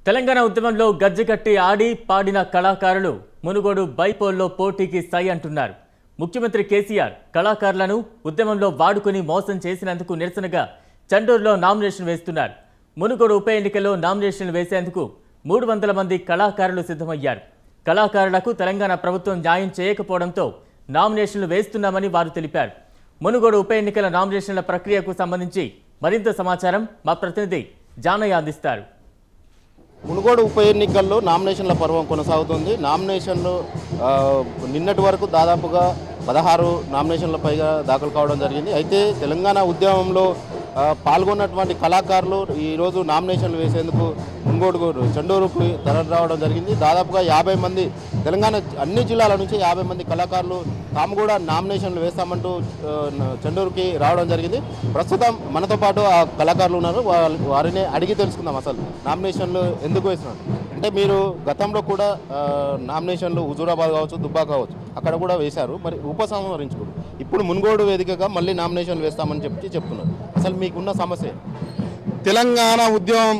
తెలంగాణ ఉద్యమంలో గజ్జెకట్టి ఆడి పాడిన కళాకారులు మునుగోడు బైపోల్లో పోటీకి సై అంటున్నారు ముఖ్యమంత్రి కేసీఆర్ కళాకారులను ఉద్యమంలో వాడుకుని మోసం చేసినందుకు నిరసనగా చండూరులో నామినేషన్ వేస్తున్నారు మునుగోడు ఉప ఎన్నికల్లో నామినేషన్లు వేసేందుకు మూడు వందల మంది కళాకారులు సిద్ధమయ్యారు కళాకారులకు తెలంగాణ ప్రభుత్వం న్యాయం చేయకపోవడంతో నామినేషన్లు వేస్తున్నామని వారు తెలిపారు మునుగోడు ఉప ఎన్నికల నామినేషన్ల ప్రక్రియకు సంబంధించి మరింత సమాచారం మా ప్రతినిధి జానయ్య అందిస్తారు మునుగోడు ఉప ఎన్నికల్లో నామినేషన్ల పర్వం కొనసాగుతుంది నామినేషన్లు ఆ, నిన్నటి వరకు దాదాపుగా పదహారు నామినేషన్ల పైగా దాఖలు కావడం జరిగింది అయితే తెలంగాణ ఉద్యమంలో ఆ, పాల్గొన్నటువంటి కళాకారులు ఈరోజు నామినేషన్లు వేసేందుకు మునుగోడు చండూరుకు తరలి రావడం జరిగింది దాదాపుగా యాభై మంది తెలంగాణ అన్ని జిల్లాల నుంచి యాభై మంది కళాకారులు తాము కూడా నామినేషన్లు వేస్తామంటూ ఆ, చండూరుకి రావడం జరిగింది ప్రస్తుతం మనతో పాటు ఆ కళాకారులు ఉన్నారు వాళ్ళ- వారిని అడిగి తెలుసుకుందాం అసలు నామినేషన్లు ఎందుకు వేస్తున్నారు అంటే మీరు గతంలో కూడా ఆ, నామినేషన్లు హుజూరాబాద్ కావచ్చు దుబ్బా కావచ్చు అక్కడ కూడా వేశారు మరి ఉపసంహరించుకోరు ఇప్పుడు మున్గోడు వేదికగా మళ్ళీ నామినేషన్లు వేస్తామని చెప్పి చెప్తున్నారు అసలు మీకున్న సమస్య ఏంటి? తెలంగాణ ఉద్యమం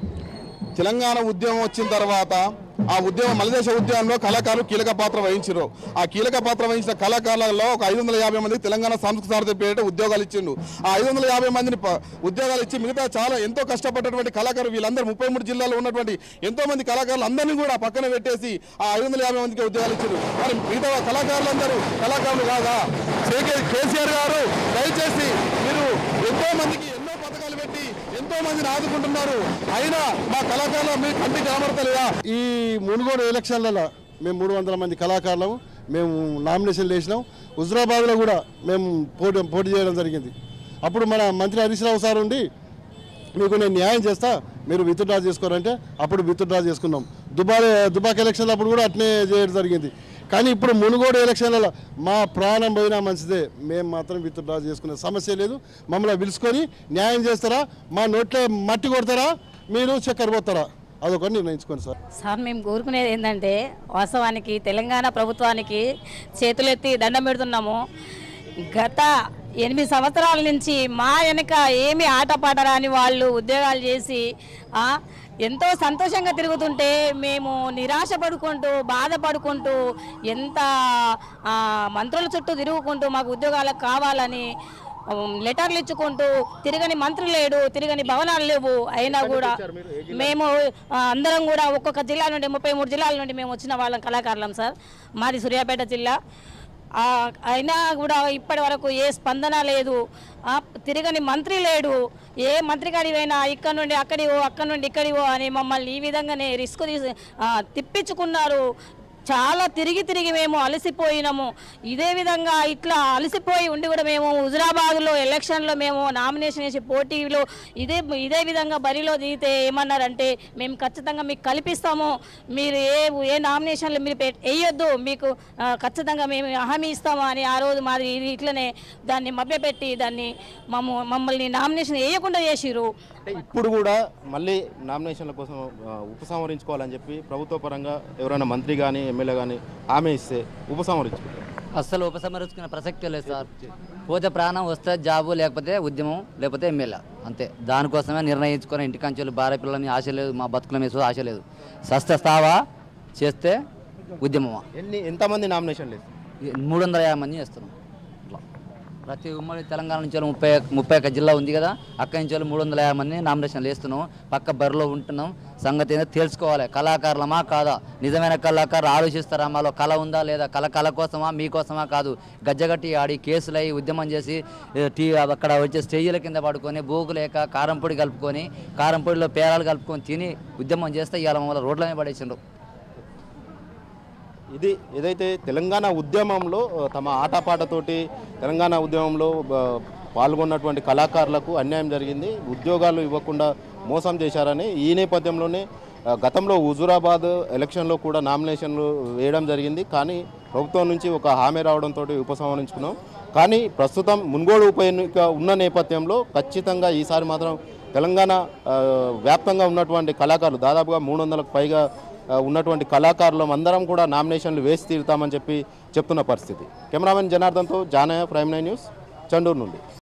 తెలంగాణ ఉద్యమం వచ్చిన తర్వాత ఆ ఉద్యమం మలదేశ ఉద్యమంలో కళాకారులు కీలక పాత్ర వహించారు ఆ కీలక పాత్ర వహించిన కళాకారులలో ఒక ఐదు వందల యాభై మందికి తెలంగాణ సాంస్కృతిక సారథి పేరిట ఉద్యోగాలు ఇచ్చిండు ఆ ఐదు వందల యాభై మందిని ప- ఉద్యోగాలు ఇచ్చి మిగతా చాలా ఎంతో కష్టపడ్డటువంటి కళాకారులు వీళ్ళందరూ ముప్పై మూడు జిల్లాలో ఉన్నటువంటి ఎంతో మంది కళాకారులు అందరినీ కూడా పక్కన పెట్టేసి ఆ ఐదు వందల యాభై మందికి ఉద్యోగాలు ఇచ్చారు మరి మిగతా కళాకారులందరూ కళాకారులు కాదా కేకే- కేసీఆర్ గారు దయచేసి మీరు ఎంతో మందికి ఎన్నో పథకాలు పెట్టి ఎంతో మందిని ఆదుకుంటున్నారు అయినా మా కళాకారులు మీ కంటికి కనబడతలేదా ఈ మునుగోడు ఎలక్షన్లలో మేము మూడు వందల మంది కళాకారులము మేము నామినేషన్లు వేసినాం హుజరాబాద్లో కూడా మేము పోటీ పోటీ చేయడం జరిగింది అప్పుడు మన మంత్రి హరీష్ రావు సార్ ఉండి మీకు నేను న్యాయం చేస్తా మీరు విత్డ్రా చేసుకోరంటే అప్పుడు విత్డ్రా చేసుకున్నాం దుబా దుబాక్ ఎలక్షన్లు అప్పుడు కూడా అట్నే చేయడం జరిగింది కానీ ఇప్పుడు మునుగోడు ఎలక్షన్లలో మా ప్రాణం పోయినా మంచిదే మేము మాత్రం విత్డ్రా చేసుకునే సమస్య లేదు మమ్మల్ని పిలుచుకొని న్యాయం చేస్తారా మా నోట్లో మట్టి కొడతారా మీరు చక్కెర పోతారా అదొకటి నిర్ణయించుకోండి సార్ సార్ మేము కోరుకునేది ఏంటంటే వాస్తవానికి తెలంగాణ ప్రభుత్వానికి చేతులెత్తి దండం పెడుతున్నాము గత ఎనిమిది సంవత్సరాల నుంచి మా వెనక ఏమి ఆటపాట రాని వాళ్ళు ఉద్యోగాలు చేసి ఆ, ఎంతో సంతోషంగా తిరుగుతుంటే మేము నిరాశ పడుకుంటూ బాధపడుకుంటూ ఎంత ఆ, మంత్రుల చుట్టూ తిరుగుకుంటూ మాకు ఉద్యోగాలకు కావాలని ఉమ్, లెటర్లు ఇచ్చుకుంటూ తిరగని మంత్రి లేడు తిరగని భవనాలు లేవు అయినా కూడా మేము ఆ, అందరం కూడా ఒక్కొక్క జిల్లా నుండి ముప్పై మూడు జిల్లాల నుండి మేము వచ్చిన వాళ్ళం కళాకారులం సార్ మాది సూర్యాపేట జిల్లా ఆ, అయినా కూడా ఇప్పటి వరకు ఏ స్పందన లేదు ఆ, తిరగని మంత్రి లేడు ఏ మంత్రి కాడికి పోయినా ఇక్కడ నుండి అక్కడివో అక్కడ నుండి ఇక్కడివో అని మమ్మల్ని ఈ విధంగానే రిస్క్ తీసి ఆ, తిప్పించుకున్నారు చాలా తిరిగి తిరిగి మేము అలసిపోయినాము ఇదే విధంగా ఇట్లా అలసిపోయి ఉండి కూడా మేము హుజరాబాద్లో ఎలక్షన్లో మేము నామినేషన్ వేసి పోటీలో ఇదే ఇదే విధంగా బరిలో దిగితే ఏమన్నారంటే మేము ఖచ్చితంగా మీకు కల్పిస్తాము మీరు ఏ ఏ నామినేషన్లు మీరు పెట్- వేయొద్దు మీకు ఆ, ఖచ్చితంగా మేము హామీ ఇస్తాము అని ఆ రోజు మాది ఇది ఇట్లనే దాన్ని మభ్యపెట్టి దాన్ని మమ్మ మమ్మల్ని నామినేషన్ వేయకుండా చేసిరు అంటే ఇప్పుడు కూడా మళ్ళీ నామినేషన్ల కోసం ఆ, ఉపసంహరించుకోవాలని చెప్పి ప్రభుత్వ పరంగా ఎవరైనా మంత్రి కానీ ఎమ్మెల్యే కానీ హామీ ఇస్తే ఉపసంహరించుకుంటారు అస్సలు ఉపసంహరించుకునే ప్రసక్తే లేదు సార్ పోతే ప్రాణం వస్తే జాబు లేకపోతే ఉద్యమం లేకపోతే ఎమ్మెల్యే అంతే దానికోసమే నిర్ణయించుకొని ఇంటికంచెలు భార్య పిల్లలని ఆశ లేదు మా బతుకుల మీద ఆశ లేదు సస్త స్థావా చేస్తే ఉద్యమమా ఎన్ని ఎంతమంది నామినేషన్లు వేస్తారు మూడు వందల యాభై మంది చేస్తున్నాం ఇట్లా ప్రతి ఉమ్మడి తెలంగాణ నుంచి వాళ్ళు ముప్పై ముప్పై ఒక్క జిల్లా ఉంది కదా అక్కడి నుంచి వాళ్ళు మూడు వందల యాభై మంది నామినేషన్లు వేస్తున్నాం పక్క బరిలో ఉంటున్నాం సంగతి ఏందో తెలుసుకోవాలి కళాకారులమా కాదా నిజమైన కళాకారులు ఆలోచిస్తారా మాలో కళ ఉందా లేదా కళ కళ కోసమా మీకోసమా కాదు గజ్జగట్టి ఆడి కేసులు అయ్యి ఉద్యమం చేసి ఏ, టీ అక్కడ వచ్చే స్టేజీల కింద పడుకొని బూకు లేక కారం పొడి కలుపుకొని కారం పొడిలో పేరాలు కలుపుకొని తిని ఉద్యమం చేస్తే ఇవాళ మమ్మల్ని రోడ్ల మీద పడేసిండ్రు ఇది ఏదైతే తెలంగాణ ఉద్యమంలో ఆ, తమ ఆటపాటతోటి తెలంగాణ ఉద్యమంలో ఆ, పాల్గొన్నటువంటి కళాకారులకు అన్యాయం జరిగింది ఉద్యోగాలు ఇవ్వకుండా మోసం చేశారని ఈ నేపథ్యంలోనే ఆ, గతంలో హుజూరాబాద్ ఎలక్షన్లో కూడా నామినేషన్లు వేయడం జరిగింది కానీ ప్రభుత్వం నుంచి ఒక హామీ రావడంతో ఉపసంహరించుకున్నాం కానీ ప్రస్తుతం మున్గోడు ఉప ఎన్నిక ఉన్న నేపథ్యంలో ఖచ్చితంగా ఈసారి మాత్రం తెలంగాణ ఆ, వ్యాప్తంగా ఉన్నటువంటి కళాకారులు దాదాపుగా మూడు వందలకు పైగా ఆ, ఉన్నటువంటి కళాకారులం అందరం కూడా నామినేషన్లు వేసి తీరుతామని చెప్పి చెప్తున్న పరిస్థితి కెమెరామెన్ జనార్దన్తో Janaiah prime nine news Chandur నుండి